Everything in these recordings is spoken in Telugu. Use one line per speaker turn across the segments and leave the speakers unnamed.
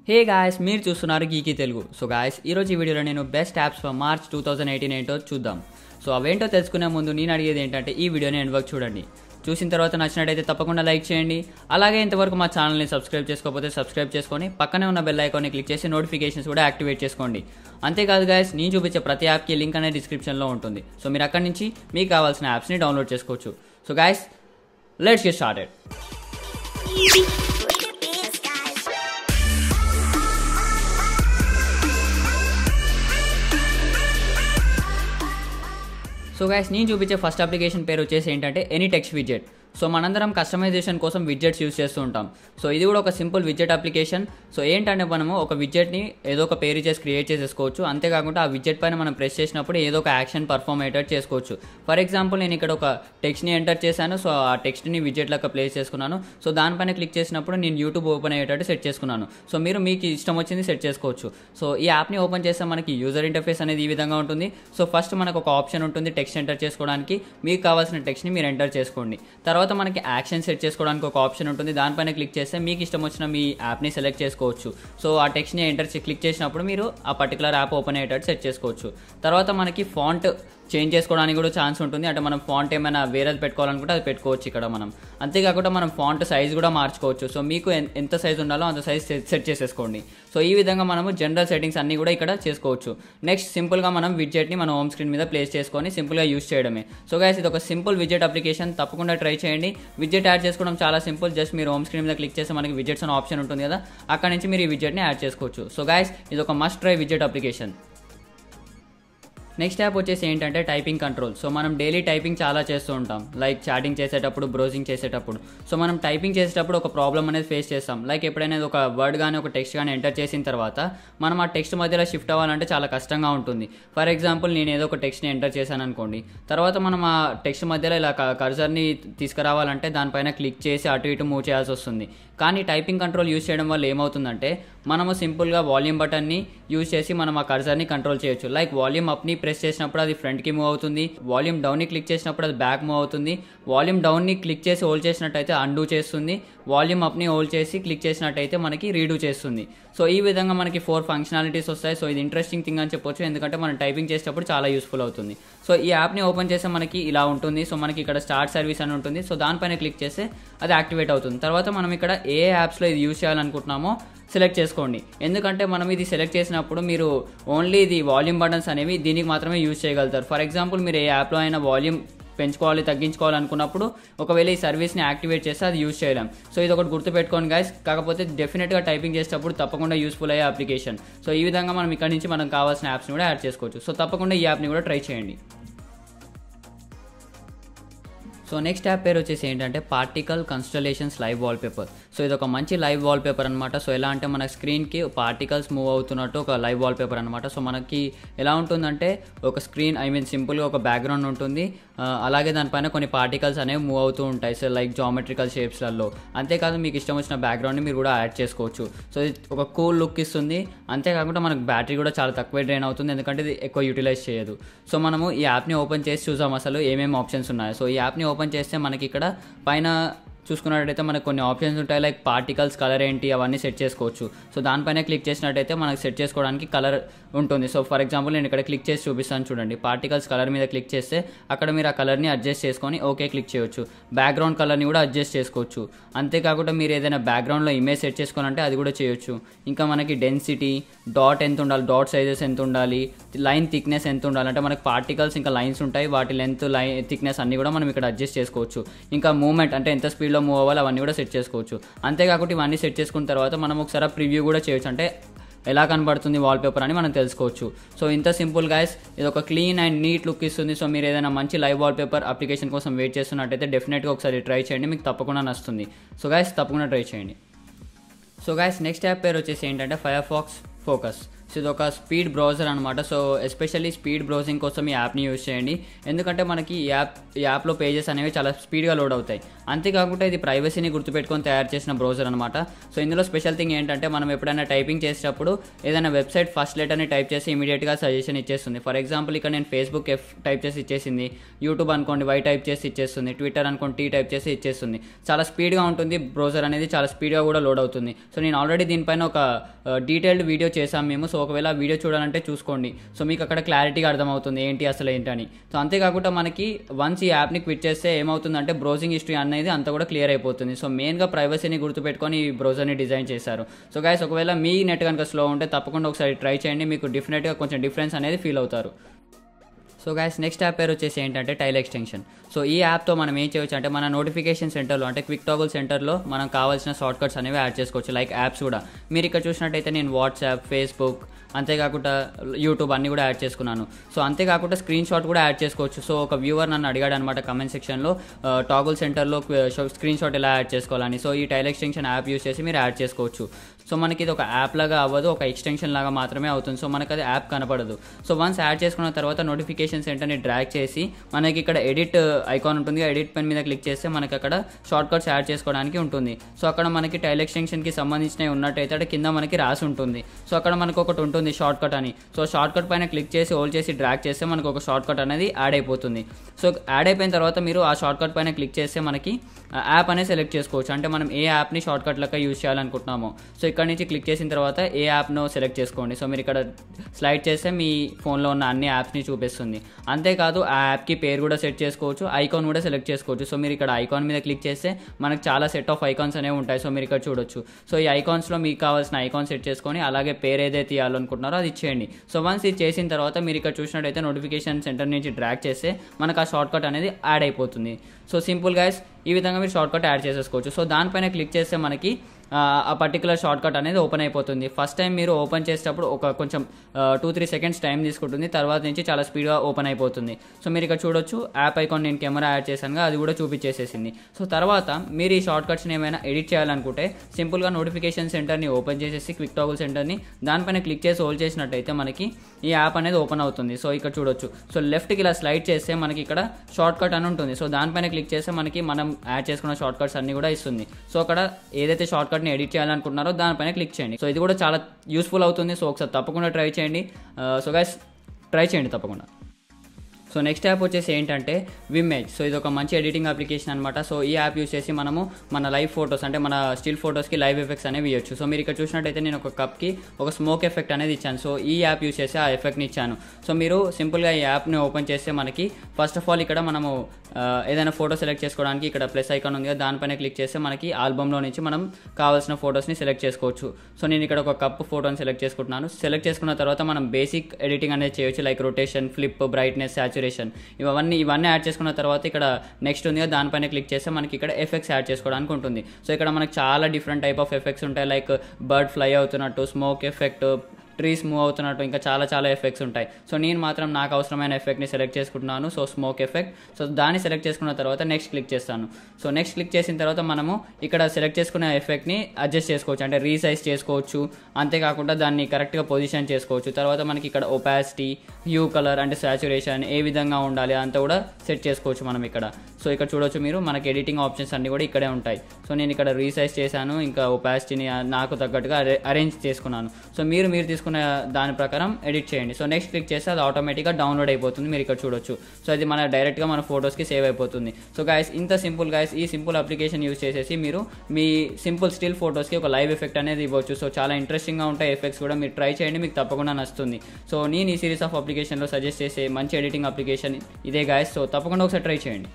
హే గాయస్ మీరు చూస్తున్నారు గీకి తెలుగు సో గాయస్ ఈరోజు ఈ వీడియోలో నేను best apps for March two thousand eighteen ఏంటో చూద్దాం సో అవేంటో తెలుసుకునే ముందు నేను అడిగేది ఏంటంటే ఈ వీడియోని ఎండ్ వరకు చూడండి చూసిన తర్వాత నచ్చినట్టయితే తప్పకుండా లైక్ చేయండి అలాగే ఇంతవరకు మా ఛానల్ని సబ్స్క్రైబ్ చేసుకోకపోతే సబ్స్క్రైబ్ చేసుకొని పక్కనే ఉన్న బెల్ ఐకాన్ని క్లిక్ చేసి నోటిఫికేషన్స్ కూడా యాక్టివేట్ చేసుకోండి అంతేకాదు గాయస్ నేను చూపించే ప్రతి యాప్కి లింక్ అనేది డిస్క్రిప్షన్లో ఉంటుంది సో మీరు అక్కడి నుంచి మీకు కావాల్సిన యాప్స్ని డౌన్లోడ్ చేసుకోవచ్చు so guys let's get started so guys నేను చూపించే ఫస్ట్ అప్లికేషన్ పేరు వచ్చేసి ఏంటంటే ఎనీ టెక్స్ట్ విజెట్ సో మనందరం కస్టమైజేషన్ కోసం విజెట్స్ యూస్ చేస్తూ ఉంటాం సో ఇది కూడా ఒక సింపుల్ విజెట్ అప్లికేషన్ సో ఏంటంటే మనము ఒక విజెట్ని ఏదో ఒక పేరు చేసి క్రియేట్ చేసేసుకోవచ్చు అంతేకాకుండా ఆ విజెట్ పైన మనం ప్రెస్ చేసినప్పుడు ఏదో ఒక యాక్షన్ పర్ఫామ్ అయ్యేటట్టు చేసుకోవచ్చు ఫర్ ఎగ్జాంపుల్ నేను ఇక్కడ ఒక టెక్స్ట్ని ఎంటర్ చేశాను సో ఆ టెక్స్ట్ని విజెట్ లెక్క ప్లేస్ చేసుకున్నాను సో దానిపైన క్లిక్ చేసినప్పుడు నేను యూట్యూబ్ ఓపెన్ అయ్యేటట్టు సెట్ చేసుకున్నాను సో మీరు మీకు ఇష్టం వచ్చింది సెట్ చేసుకోవచ్చు సో ఈ యాప్ని ఓపెన్ చేస్తే మనకి యూజర్ ఇంటర్ఫేస్ అనేది ఈ విధంగా ఉంటుంది సో ఫస్ట్ మనకు ఒక ఆప్షన్ ఉంటుంది టెక్స్ట్ ఎంటర్ చేసుకోవడానికి మీకు కావాల్సిన టెక్స్ట్ని మీరు ఎంటర్ చేసుకోండి తర్వాత మనకి యాక్షన్ సెట్ చేసుకోవడానికి ఒక ఆప్షన్ ఉంటుంది దానిపైన క్లిక్ చేస్తే మీకు ఇష్టం వచ్చిన మీ యాప్ని సెలెక్ట్ చేసుకోవచ్చు సో ఆ టెక్స్ట్ని ఎంటర్ క్లిక్ చేసినప్పుడు మీరు ఆ పర్టికులర్ యాప్ ఓపెన్ అయ్యేటట్టు సెట్ చేసుకోవచ్చు తర్వాత మనకి ఫాంట్ చేంజ్ చేసుకోవడానికి కూడా ఛాన్స్ ఉంటుంది అంటే మనం ఫాంట్ ఏమైనా వేరేది పెట్టుకోవాలనుకుంటే అది పెట్టుకోవచ్చు ఇక్కడ మనం అంతేకాకుండా మనం ఫాంట్ సైజ్ కూడా మార్చుకోవచ్చు సో మీకు ఎన్- ఎంత సైజ్ ఉండాలో అంత సైజ్ సెట్ చేసేసుకోండి సో ఈ విధంగా మనము జనరల్ సెట్టింగ్స్ అన్ని కూడా ఇక్కడ చేసుకోవచ్చు నెక్స్ట్ సింపుల్గా మనం విడ్జెట్ని మన హోమ్ స్క్రీన్ మీద ప్లేస్ చేసుకొని సింపుల్గా యూస్ చేయడమే సో గైస్ ఇది ఒక సింపుల్ విడ్జెట్ అప్లికేషన్ తప్పకుండా ట్రై చేయండి విడ్జెట్ యాడ్ చేసుకోవడం చాలా సింపుల్ జస్ట్ మీరు హోమ్ స్క్రీన్ మీద క్లిక్ చేస్తే మనకి విడ్జెట్స్ అనే ఆప్షన్ ఉంటుంది కదా అక్కడ నుంచి మీరు ఈ విడ్జెట్ని యాడ్ చేసుకోవచ్చు సో గైస్ ఇది ఒక must try widget application next app వచ్చేసి ఏంటంటే టైపింగ్ కంట్రోల్ సో మనం డైలీ టైపింగ్ చాలా చేస్తూ ఉంటాం లైక్ చాటింగ్ చేసేటప్పుడు బ్రౌజింగ్ చేసేటప్పుడు సో మనం టైపింగ్ చేసేటప్పుడు ఒక ప్రాబ్లం అనేది ఫేస్ చేస్తాం లైక్ ఎప్పుడైనా ఇది ఒక వర్డ్ కానీ ఒక టెక్స్ట్ కానీ ఎంటర్ చేసిన తర్వాత మనం ఆ టెక్స్ట్ మధ్యలో షిఫ్ట్ అవ్వాలంటే చాలా కష్టంగా ఉంటుంది ఫర్ ఎగ్జాంపుల్ నేను ఏదో ఒక టెక్స్ట్ని ఎంటర్ చేశాను అనుకోండి తర్వాత మనం ఆ టెక్స్ట్ మధ్యలో ఇలా కర్జర్ని తీసుకురావాలంటే దానిపైన క్లిక్ చేసి అటు ఇటు మూవ్ చేయాల్సి వస్తుంది కానీ టైపింగ్ కంట్రోల్ యూస్ చేయడం వల్ల ఏమవుతుందంటే మనము సింపుల్గా వాల్యూమ్ బటన్ని యూజ్ చేసి మనం ఆ కర్సర్ని కంట్రోల్ చేయొచ్చు లైక్ వాల్యూమ్ అప్ని ప్రెస్ చేసినప్పుడు అది ఫ్రంట్కి మూవ్ అవుతుంది వాల్యూమ్ డౌన్ని క్లిక్ చేసినప్పుడు అది బ్యాక్ మూవ్ అవుతుంది వాల్యూమ్ డౌన్ని క్లిక్ చేసి హోల్డ్ చేసినట్టయితే అండూ చేస్తుంది వాల్యూమ్ అప్ని హోల్డ్ చేసి క్లిక్ చేసినట్టయితే మనకి రీడూ చేస్తుంది సో ఈ విధంగా మనకి ఫోర్ ఫంక్షనాలిటీస్ వస్తాయి సో ఇది ఇంట్రెస్టింగ్ థింగ్ అని చెప్పొచ్చు ఎందుకంటే మనం టైపింగ్ చేసేటప్పుడు చాలా యూస్ఫుల్ అవుతుంది సో ఈ యాప్ని ఓపెన్ చేస్తే మనకి ఇలా ఉంటుంది సో మనకి ఇక్కడ స్టార్ట్ సర్వీస్ అని ఉంటుంది సో దానిపైన క్లిక్ చేస్తే అది యాక్టివేట్ అవుతుంది తర్వాత మనం ఇక్కడ ఏ యాప్స్లో ఇది యూస్ చేయాలనుకుంటున్నామో సెలెక్ట్ చేసుకోండి ఎందుకంటే మనం ఇది సెలెక్ట్ చేసినప్పుడు మీరు ఓన్లీ ఇది వాల్యూమ్ బటన్స్ అనేవి దీనికి మాత్రమే యూజ్ చేయగలుగుతారు ఫర్ ఎగ్జాంపుల్ మీరు ఏ యాప్లో అయినా వాల్యూమ్ పెంచుకోవాలి తగ్గించుకోవాలనుకున్నప్పుడు ఒకవేళ ఈ సర్వీస్ని యాక్టివేట్ చేస్తే అది యూజ్ చేయలేం సో ఇది ఒకటి గుర్తుపెట్టుకోండి గైస్ కాకపోతే డెఫినెట్గా టైపింగ్ చేసేటప్పుడు తప్పకుండా యూస్ఫుల్ అయ్యే అప్లికేషన్ సో ఈ విధంగా మనం ఇక్కడ నుంచి మనం కావాల్సిన యాప్స్ని కూడా యాడ్ చేసుకోవచ్చు సో తప్పకుండా ఈ యాప్ని కూడా ట్రై చేయండి సో నెక్స్ట్ యాప్ పేరు వచ్చేసి ఏంటంటే particle constellations live wallpaper so ఇది ఒక మంచి లైవ్ వాల్పేపర్ అనమాట సో ఎలా అంటే మన స్క్రీన్కి పార్టికల్స్ మూవ్ అవుతున్నట్టు ఒక లైవ్ వాల్పేపర్ అనమాట సో మనకి ఎలా ఉంటుందంటే ఒక స్క్రీన్ ఐ మీన్ సింపుల్గా ఒక బ్యాక్గ్రౌండ్ ఉంటుంది ఆ, అలాగే దానిపైన కొన్ని పార్టికల్స్ అనేవి మూవ్ అవుతూ ఉంటాయి సో లైక్ జామెట్రికల్ షేప్స్లలో అంతేకాదు మీకు ఇష్టం వచ్చిన బ్యాక్గ్రౌండ్ని మీరు కూడా యాడ్ చేసుకోవచ్చు సో ఇది ఒక కూల్ లుక్ ఇస్తుంది అంతేకాకుండా మనకు బ్యాటరీ కూడా చాలా తక్కువ డ్రైన్ అవుతుంది ఎందుకంటే ఇది ఎక్కువ యూటిలైజ్ చేయదు సో మనము ఈ యాప్ని ఓపెన్ చేసి చూసాం అసలు ఏమేమి ఆప్షన్స్ ఉన్నాయి సో ఈ యాప్ని ఓపెన్ చేస్తే మనకి ఇక్కడ పైన చూసుకున్నట్టయితే మనకు కొన్ని ఆప్షన్స్ ఉంటాయి లైక్ పార్టికల్స్ కలర్ ఏంటి అవన్నీ సెట్ చేసుకోవచ్చు సో దానిపైన క్లిక్ చేసినట్టయితే మనకు సెట్ చేసుకోవడానికి కలర్ ఉంటుంది సో ఫర్ ఎగ్జాంపుల్ నేను ఇక్కడ క్లిక్ చేసి చూపిస్తాను చూడండి పార్టికల్స్ కలర్ మీద క్లిక్ చేస్తే అక్కడ మీరు ఆ కలర్ని అడ్జస్ట్ చేసుకొని ఓకే క్లిక్ చేయొచ్చు బ్యాక్గ్రౌండ్ కలర్ని కూడా అడ్జస్ట్ చేసుకోవచ్చు అంతేకాకుండా మీరు ఏదైనా బ్యాక్గ్రౌండ్లో ఇమేజ్ సెట్ చేసుకోవాలంటే అది కూడా చేయొచ్చు ఇంకా మనకి డెన్సిటీ డాట్ ఎంత ఉండాలి డాట్ సైజెస్ ఎంత ఉండాలి లైన్ థిక్నెస్ ఎంత ఉండాలి అంటే మనకి పార్టికల్స్ ఇంకా లైన్స్ ఉంటాయి వాటి లెంత్ లైన్ థిక్నెస్ అన్ని కూడా మనం ఇక్కడ అడ్జస్ట్ చేసుకోవచ్చు ఇంకా మూవ్మెంట్ అంటే ఎంత స్పీడ్లో మూవ్ అవ్వాలి అవన్నీ కూడా సెట్ చేసుకోవచ్చు అంతేకాకుండా ఇవన్నీ సెట్ చేసుకున్న తర్వాత మనం ఒకసారి ప్రివ్యూ కూడా చేయొచ్చు అంటే ఎలా కనబడుతుంది వాల్పేపర్ అని మనం తెలుసుకోవచ్చు సో ఇంత సింపుల్ గైస్ ఇది ఒక క్లీన్ అండ్ నీట్ లుక్ ఇస్తుంది సో మీరు ఏదైనా మంచి లైవ్ వాల్పేపర్ అప్లికేషన్ కోసం వెయిట్ చేస్తున్నట్టయితే డెఫినెట్గా ఒకసారి ట్రై చేయండి మీకు తప్పకుండా నచ్చుతుంది సో గైస్ తప్పకుండా ట్రై చేయండి సో గైస్ నెక్స్ట్ యాప్ పేరు వచ్చేసి ఏంటంటే ఫైర్ ఫాక్స్ ఫోకస్ సో ఇది ఒక స్పీడ్ బ్రౌజర్ అనమాట సో ఎస్పెషల్లీ స్పీడ్ బ్రౌజింగ్ కోసం ఈ యాప్ని యూజ్ చేయండి ఎందుకంటే మనకి ఈ యాప్ ఈ యాప్లో పేజెస్ అనేవి చాలా స్పీడ్గా లోడ్ అవుతాయి అంతేకాకుండా ఇది ప్రైవసీని గుర్తుపెట్టుకొని తయారు చేసిన బ్రౌజర్ అనమాట సో ఇందులో స్పెషల్ థింగ్ ఏంటంటే మనం ఎప్పుడైనా టైపింగ్ చేసేటప్పుడు ఏదైనా వెబ్సైట్ ఫస్ట్ లెటర్ని టైప్ చేసి ఇమీడియట్గా సజెషన్ ఇచ్చేస్తుంది ఫర్ ఎగ్జాంపుల్ ఇక్కడ నేను ఫేస్బుక్ ఎఫ్ టైప్ చేసి ఇచ్చేసింది యూట్యూబ్ అనుకోండి వై టైప్ చేసి ఇచ్చేస్తుంది ట్విట్టర్ అనుకోండి టీ టైప్ చేసి ఇచ్చేస్తుంది చాలా స్పీడ్గా ఉంటుంది బ్రౌజర్ అనేది చాలా స్పీడ్గా కూడా లోడ్ అవుతుంది సో నేను ఆల్రెడీ దీనిపైన ఒక డీటెయిల్డ్ వీడియో చేసాం మేము సో ఒకవేళ వీడియో చూడాలంటే చూసుకోండి సో మీకు అక్కడ క్లారిటీగా అర్థమవుతుంది ఏంటి అసలు ఏంటని సో అంతేకాకుండా మనకి వన్స్ ఈ యాప్ని క్విట్ చేస్తే ఏమవుతుందంటే బ్రౌజింగ్ హిస్టరీ అనేది అంతా కూడా క్లియర్ అయిపోతుంది సో మెయిన్గా ప్రైవసీని గుర్తుపెట్టుకొని ఈ బ్రౌజర్ని డిజైన్ చేశారు సో గైస్ ఒకవేళ మీ నెట్ కనుక స్లో ఉంటే తప్పకుండా ఒకసారి ట్రై చేయండి మీకు డెఫినెట్గా కొంచెం డిఫరెన్స్ అనేది ఫీల్ అవుతారు సో గైస్ నెక్స్ట్ యాప్ పేరు వచ్చేసి ఏంటంటే టైల్ ఎక్స్టెన్షన్ సో ఈ యాప్తో మనం ఏం చేయొచ్చు అంటే మన నోటిఫికేషన్ సెంటర్లో అంటే క్విక్ టాగుల్ సెంటర్లో మనం కావాల్సిన షార్ట్ కట్స్ అనేవి యాడ్ చేసుకోవచ్చు లైక్ యాప్స్ కూడా మీరు ఇక్కడ చూసినట్టయితే నేను వాట్సాప్ ఫేస్బుక్ అంతేకాకుండా యూట్యూబ్ అన్ని కూడా యాడ్ చేసుకున్నాను సో అంతేకాకుండా స్క్రీన్ షాట్ కూడా యాడ్ చేసుకోవచ్చు సో ఒక వ్యూవర్ నన్ను అడిగాడు అనమాట కమెంట్ సెక్షన్లో టాగుల్ సెంటర్లో స్క్రీన్ షాట్ ఎలా యాడ్ చేసుకోవాలని సో ఈ టైల్ ఎక్స్టెన్షన్ యాప్ యూస్ చేసి మీరు యాడ్ చేసుకోవచ్చు సో మనకి ఇది ఒక యాప్ లాగా అవ్వదు ఒక ఎక్స్టెన్షన్ లాగా మాత్రమే అవుతుంది సో మనకి అది యాప్ కనపడదు సో వన్స్ యాడ్ చేసుకున్న తర్వాత నోటిఫికేషన్ సెంటర్ని డ్రాగ్ చేసి మనకి ఇక్కడ ఎడిట్ ఐకాన్ ఉంటుంది ఎడిట్ పెన్ మీద క్లిక్ చేస్తే మనకి అక్కడ షార్ట్ కట్స్ యాడ్ చేసుకోవడానికి ఉంటుంది సో అక్కడ మనకి టైల్ ఎక్స్టెన్షన్కి సంబంధించినవి ఉన్నట్టయితే అక్కడ కింద మనకి రాసి ఉంటుంది సో అక్కడ మనకు ఒకటి ఉంటుంది షార్ట్ కట్ అని సో షార్ట్ కట్ పైన క్లిక్ చేసి హోల్డ్ చేసి డ్రాగ్ చేస్తే మనకు ఒక షార్ట్ కట్ అనేది యాడ్ అయిపోతుంది సో యాడ్ అయిపోయిన తర్వాత మీరు ఆ షార్ట్ కట్ పైన క్లిక్ చేస్తే మనకి యాప్ అనేది సెలెక్ట్ చేసుకోవచ్చు అంటే మనం ఏ యాప్ని షార్ట్ కట్ లెక్క యూజ్ చేయాలనుకుంటున్నామో సో ఇక్కడ నుంచి క్లిక్ చేసిన తర్వాత ఏ యాప్ను సెలెక్ట్ చేసుకోండి సో మీరు ఇక్కడ స్లైడ్ చేస్తే మీ ఫోన్లో ఉన్న అన్ని యాప్స్ని చూపిస్తుంది అంతేకాదు ఆ యాప్కి పేరు కూడా సెట్ చేసుకోవచ్చు ఐకాన్ కూడా సెలెక్ట్ చేసుకోవచ్చు సో మీరు ఇక్కడ ఐకాన్ మీద క్లిక్ చేస్తే మనకు చాలా సెట్ ఆఫ్ ఐకాన్స్ అనేవి ఉంటాయి సో మీరు ఇక్కడ చూడొచ్చు సో ఈ ఐకాన్స్లో మీకు కావాల్సిన ఐకాన్ సెట్ చేసుకొని అలాగే పేరు ఏదైతే ఇవ్వాలనుకుంటున్నారో అది ఇచ్చేయండి సో వన్స్ ఇది చేసిన తర్వాత మీరు ఇక్కడ చూసినట్టయితే నోటిఫికేషన్ సెంటర్ నుంచి డ్రాక్ చేస్తే మనకు ఆ షార్ట్ కట్ అనేది యాడ్ అయిపోతుంది సో సింపుల్ గైస్ ఈ విధంగా మీరు షార్ట్ కట్ యాడ్ చేసేసుకోవచ్చు సో దానిపైన క్లిక్ చేస్తే మనకి ఆ పర్టికులర్ షార్ట్ కట్ అనేది ఓపెన్ అయిపోతుంది ఫస్ట్ టైం మీరు ఓపెన్ చేసేటప్పుడు ఒక కొంచెం టూ త్రీ సెకండ్స్ టైం తీసుకుంటుంది తర్వాత నుంచి చాలా స్పీడ్గా ఓపెన్ అయిపోతుంది సో మీరు ఇక్కడ చూడొచ్చు యాప్ ఐకాన్ నేను కెమెరా యాడ్ చేశాను అది కూడా చూపించేసేసింది సో తర్వాత మీరు ఈ షార్ట్ కట్స్ని ఏమైనా ఎడిట్ చేయాలనుకుంటే సింపుల్గా నోటిఫికేషన్ సెంటర్ని ఓపెన్ చేసేసి క్విక్ టాగుల్ సెంటర్ని దానిపైన క్లిక్ చేసి హోల్డ్ చేసినట్టయితే మనకి ఈ యాప్ అనేది ఓపెన్ అవుతుంది సో ఇక్కడ చూడొచ్చు సో లెఫ్ట్కి ఇలా స్లైడ్ చేస్తే మనకి ఇక్కడ షార్ట్ కట్ అని ఉంటుంది సో దానిపైన క్లిక్ చేస్తే మనకి మనం యాడ్ చేసుకున్న షార్ట్ కట్స్ అన్ని కూడా ఇస్తుంది సో అక్కడ ఏదైతే షార్ట్ కట్ని ఎడిట్ చేయాలనుకుంటున్నారో దానిపైన క్లిక్ చేయండి సో ఇది కూడా చాలా యూస్ఫుల్ అవుతుంది సో ఒకసారి తప్పకుండా ట్రై చేయండి సో గైస్ ట్రై చేయండి తప్పకుండా సో నెక్స్ట్ యాప్ వచ్చేసి ఏంటంటే విమ్మేజ్ సో ఇది ఒక మంచి ఎడిటింగ్ అప్లికేషన్ అనమాట సో ఈ యాప్ యూస్ చేసి మనము మన లైవ్ ఫొటోస్ అంటే మన స్టిల్ ఫొటోస్కి లైవ్ ఎఫెక్ట్స్ అనేవి ఇవ్వచ్చు సో మీరు ఇక్కడ చూసినట్టయితే నేను ఒక కప్కి ఒక స్మోక్ ఎఫెక్ట్ అనేది ఇచ్చాను సో ఈ యాప్ యూస్ చేసి ఆ ఎఫెక్ట్ని ఇచ్చాను సో మీరు సింపుల్గా ఈ యాప్ని ఓపెన్ చేస్తే మనకి ఫస్ట్ ఆఫ్ ఆల్ ఇక్కడ మనము ఏదైనా ఫోటో సెలెక్ట్ చేసుకోవడానికి ఇక్కడ ప్లస్ ఐకాన్ ఉంది కదా దానిపైన క్లిక్ చేస్తే మనకి ఆల్బంలో నుంచి మనం కావాల్సిన ఫొటోస్ని సెలెక్ట్ చేసుకోవచ్చు సో నేను ఇక్కడ ఒక కప్ ఫోటోని సెలెక్ట్ చేసుకుంటున్నాను సెలెక్ట్ చేసుకున్న తర్వాత మనం బేసిక్ ఎడిటింగ్ అనేది చేయొచ్చు like rotation flip brightness saturation ఇవన్నీ ఇవన్నీ యాడ్ చేసుకున్న తర్వాత ఇక్కడ నెక్స్ట్ ఉంది కదా దానిపైన క్లిక్ చేస్తే మనకి ఇక్కడ ఎఫెక్ట్స్ యాడ్ చేసుకోవడానికి ఉంటుంది సో ఇక్కడ మనకి చాలా డిఫరెంట్ టైప్ ఆఫ్ ఎఫెక్ట్స్ ఉంటాయి లైక్ బర్డ్ ఫ్లై అవుతున్నట్టు స్మోక్ ఎఫెక్ట్ ట్రీస్ మూవ్ అవుతున్నట్టు ఇంకా చాలా చాలా ఎఫెక్ట్స్ ఉంటాయి సో నేను మాత్రం నాకు అవసరమైన ఎఫెక్ట్ని సెలెక్ట్ చేసుకుంటున్నాను సో స్మోక్ ఎఫెక్ట్ సో దాన్ని సెలెక్ట్ చేసుకున్న తర్వాత నెక్స్ట్ క్లిక్ చేస్తాను సో నెక్స్ట్ క్లిక్ చేసిన తర్వాత మనము ఇక్కడ సెలెక్ట్ చేసుకున్న ఎఫెక్ట్ని అడ్జస్ట్ చేసుకోవచ్చు అంటే రీసైజ్ చేసుకోవచ్చు అంతేకాకుండా దాన్ని కరెక్ట్గా పొజిషన్ చేసుకోవచ్చు తర్వాత మనకి ఇక్కడ ఒపాసిటీ హ్యూ కలర్ అంటే సాచురేషన్ ఏ విధంగా ఉండాలి అంతా కూడా సెట్ చేసుకోవచ్చు మనం ఇక్కడ సో ఇక్కడ చూడొచ్చు మీరు మనకి ఎడిటింగ్ ఆప్షన్స్ అన్నీ కూడా ఇక్కడే ఉంటాయి సో నేను ఇక్కడ రీసైజ్ చేశాను ఇంకా ఒపాసిటీని నాకు తగ్గట్టుగా అరేంజ్ చేసుకున్నాను సో మీరు మీరు తీసుకున్న దాని ప్రకారం ఎడిట్ చేయండి సో నెక్స్ట్ క్లిక్ చేస్తే అది ఆటోమేటిక్గా డౌన్లోడ్ అయిపోతుంది మీరు ఇక్కడ చూడొచ్చు సో అది మన డైరెక్ట్గా మన ఫొటోస్కి సేవ్ అయిపోతుంది సో గాయస్ ఇంత సింపుల్ గాయస్ ఈ సింపుల్ అప్లికేషన్ యూస్ చేసేసి మీరు మీ సింపుల్ స్టిల్ ఫొటోస్కి ఒక లైవ్ ఎఫెక్ట్ అనేది ఇవ్వచ్చు సో చాలా ఇంట్రెస్టింగ్గా ఉంటాయి ఎఫెక్ట్స్ కూడా మీరు ట్రై చేయండి మీకు తప్పకుండా నచ్చుతుంది సో నేను ఈ సిరీస్ ఆఫ్ అప్లికేషన్లో సజెస్ట్ చేసే మంచి ఎడిటింగ్ అప్లికేషన్ ఇదే గాయస్ సో తప్పకుండా ఒకసారి ట్రై చేయండి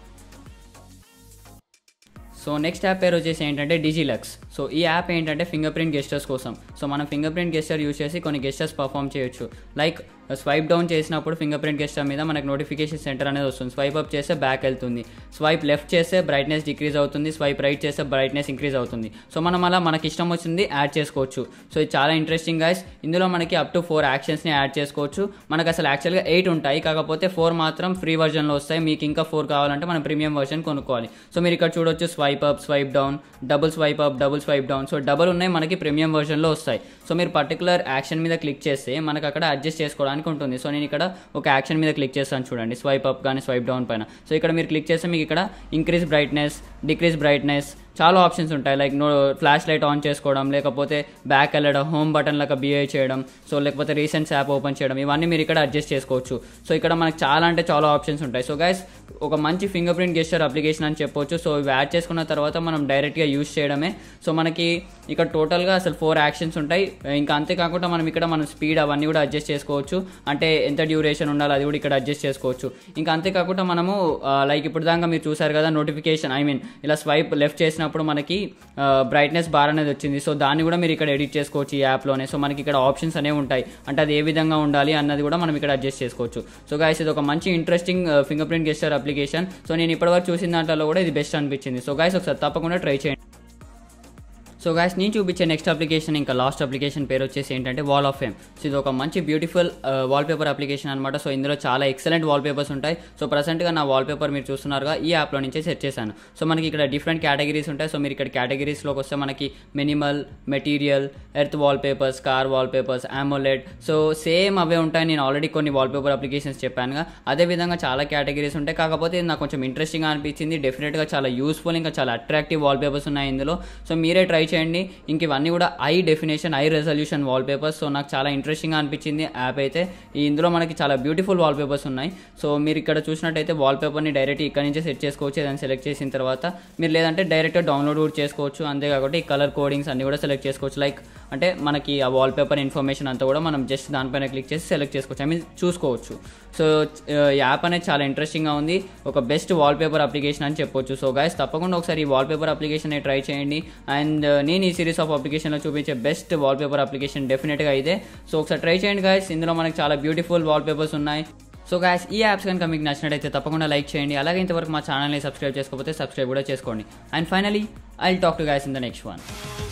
సో నెక్స్ట్ యాప్ పేరు వచ్చేసి ఏంటంటే డిజిలక్స్ సో ఈ యాప్ ఏంటంటే ఫింగర్ ప్రింట్ గెస్టర్స్ కోసం సో మనం ఫింగర్ ప్రింట్ గెస్టర్ యూస్ చేసి కొన్ని గెస్టర్స్ పర్ఫామ్ చేయొచ్చు లైక్ స్వైప్ డౌన్ చేసినప్పుడు ఫింగర్ ప్రింట్ గెస్టర్ మీద మనకి నోటిఫికేషన్ సెంటర్ అనేది వస్తుంది స్వైప్ అప్ చేస్తే బ్యాక్ వెళ్తుంది స్వైప్ లెఫ్ట్ చేస్తే బ్రైట్నెస్ డిక్రీజ్ అవుతుంది స్వైప్ రైట్ చేస్తే బ్రైట్నెస్ ఇంక్రీజ్ అవుతుంది సో మనం అలా మనకి ఇష్టం వచ్చింది యాడ్ చేసుకోవచ్చు సో ఇది చాలా ఇంట్రెస్టింగ్ గైస్ ఇందులో మనకి అప్ టు ఫోర్ యాక్షన్స్ని యాడ్ చేసుకోవచ్చు మనకు అసలు యాక్చువల్గా ఎయిట్ ఉంటాయి కాకపోతే ఫోర్ మాత్రం ఫ్రీ వర్జన్లో వస్తాయి మీకు ఇంకా ఫోర్ కావాలంటే మనం ప్రీమియం వర్షన్ కొనుక్కోవాలి సో మీరు ఇక్కడ చూడొచ్చు swipe up swipe down double swipe up double swipe down so double ఉన్నాయి మనకి ప్రీమియం వర్షన్లో వస్తాయి సో మీరు పర్టికులర్ యాక్షన్ మీద క్లిక్ చేస్తే మనకు అక్కడ అడ్జస్ట్ చేసుకోవడానికి ఉంటుంది సో నేను ఇక్కడ ఒక యాక్షన్ మీద క్లిక్ చేస్తాను చూడండి స్వైప్ అప్ కానీ స్వైప్ డౌన్ పైన సో ఇక్కడ మీరు క్లిక్ చేస్తే మీకు ఇక్కడ ఇంక్రీజ్ బ్రైట్నెస్ డిక్రీజ్ బ్రైట్నెస్ చాలా ఆప్షన్స్ ఉంటాయి like no flash light on చేసుకోవడం లేకపోతే బ్యాక్ వెళ్ళడం హోమ్ బటన్ లాగా బిహేవ్ చేయడం సో లేకపోతే రీసెంట్స్ యాప్ ఓపెన్ చేయడం ఇవన్నీ మీరు ఇక్కడ అడ్జస్ట్ చేసుకోవచ్చు సో ఇక్కడ మనకు చాలా అంటే చాలా ఆప్షన్స్ ఉంటాయి సో గైస్ ఒక మంచి ఫింగర్ ప్రింట్ గెస్టర్ అప్లికేషన్ అని చెప్పొచ్చు సో ఇవి యాడ్ చేసుకున్న తర్వాత మనం డైరెక్ట్గా యూస్ చేయడమే సో మనకి ఇక్కడ టోటల్గా అసలు ఫోర్ యాక్షన్స్ ఉంటాయి ఇంకా అంతేకాకుండా మనం ఇక్కడ మనం స్పీడ్ అవన్నీ కూడా అడ్జస్ట్ చేసుకోవచ్చు అంటే ఎంత డ్యూరేషన్ ఉండాలి అది కూడా ఇక్కడ అడ్జస్ట్ చేసుకోవచ్చు ఇంకా అంతేకాకుండా మనము లైక్ ఇప్పుడు దాకా మీరు చూసారు కదా నోటిఫికేషన్ ఐ మీన్ ఇలా స్వైప్ లెఫ్ట్ చేసినప్పుడు మనకి బ్రైట్నెస్ బార్ అనేది వచ్చింది సో దాన్ని కూడా మీరు ఇక్కడ ఎడిట్ చేసుకోవచ్చు ఈ యాప్లోనే సో మనకి ఇక్కడ ఆప్షన్స్ అనేవి ఉంటాయి అంటే అది ఏ విధంగా ఉండాలి అన్నది కూడా మనం ఇక్కడ అడ్జస్ట్ చేసుకోవచ్చు సో గాయస్ ఇది ఒక మంచి interesting fingerprint gesture application so నేను ఇప్పటివరకు చూసిన దాంట్లో కూడా ఇది బెస్ట్ అనిపించింది సో గాయస్ ఒకసారి తప్పకుండా ట్రై చేయండి సో గాయస్ నేను చూపించే నెక్స్ట్ అప్లికేషన్ ఇంకా లాస్ట్ అప్లికేషన్ పేరు వచ్చేసి ఏంటంటే వాల్ ఆఫ్ ఫేమ్ సో ఇది ఒక మంచి బ్యూటిఫుల్ వాల్పేపర్ అప్లికేషన్ అనమాట సో ఇందులో చాలా ఎక్సలెంట్ వాల్పేపర్స్ ఉంటాయి సో ప్రజెంట్గా నా వాల్పేపర్ మీరు చూస్తున్నారుగా ఈ యాప్లో నుంచే సెట్ చేశాను సో మనకి ఇక్కడ డిఫరెంట్ కేటగిరీస్ ఉంటాయి సో మీరు ఇక్కడ కేటగిరీస్లోకి వస్తే మనకి minimal material earth wallpapers car wallpapers AMOLED so same అవే ఉంటాయి నేను ఆల్రెడీ కొన్ని వాల్పేపర్ అప్లికేషన్స్ చెప్పానుగా అదేవిధంగా చాలా కేటగిరీస్ ఉంటాయి కాకపోతే ఇది నాకు కొంచెం ఇంట్రెస్టింగ్ అనిపించింది డెఫినెట్గా చాలా యూస్ఫుల్ ఇంకా చాలా అట్రాక్టివ్ వాల్పేపర్స్ ఉన్నాయి ఇందులో సో మీరే ట్రై చేయండి ఇంక ఇవన్నీ కూడా high definition high resolution wallpapers so నాకు చాలా ఇంట్రెస్టింగ్ అనిపించింది యాప్ అయితే ఈ ఇందులో మనకి చాలా బ్యూటిఫుల్ వాల్పేపర్స్ ఉన్నాయి సో మీరు ఇక్కడ చూసినట్టయితే వాల్పేపర్ని డైరెక్ట్ ఇక్కడ నుంచే సెట్ చేసుకోవచ్చు ఏదైనా సెలెక్ట్ చేసిన తర్వాత మీరు లేదంటే డైరెక్ట్గా డౌన్లోడ్ కూడా చేసుకోవచ్చు అంతేకాకుండా ఈ కలర్ కోడింగ్స్ అన్ని కూడా సెలెక్ట్ చేసుకోవచ్చు లైక్ అంటే మనకి ఆ వాల్పేపర్ ఇన్ఫర్మేషన్ అంతా కూడా మనం జస్ట్ దానిపైన క్లిక్ చేసి సెలెక్ట్ చేసుకోవచ్చు ఐ మీన్ చూసుకోవచ్చు సో యాప్ అనేది చాలా ఇంట్రెస్టింగ్గా ఉంది ఒక బెస్ట్ వాల్పేపర్ అప్లికేషన్ అని చెప్పొచ్చు సో గైస్ తప్పకుండా ఒకసారి ఈ వాల్పేపర్ అప్లికేషన్ ట్రై చేయండి అండ్ నేను ఈ సిరీస్ ఆఫ్ అప్లికేషన్లో చూపించే బెస్ట్ వాల్పేపర్ అప్లికేషన్ డెఫినెట్గా ఇదే సో ఒకసారి ట్రై చేయండి గైస్ ఇందులో మనకి చాలా బ్యూటిఫుల్ వాల్పేపర్స్ ఉన్నాయి సో గాయస్ ఈ యాప్స్ కనుక మీకు నచ్చినట్టయితే తప్పకుండా లైక్ చేయండి అలాగే ఇంతవరకు మా ఛానల్ని సబ్స్క్రైబ్ చేసుకోకపోతే సబ్స్క్రైబ్ కూడా చేసుకోండి and finally I talk to guys in the next one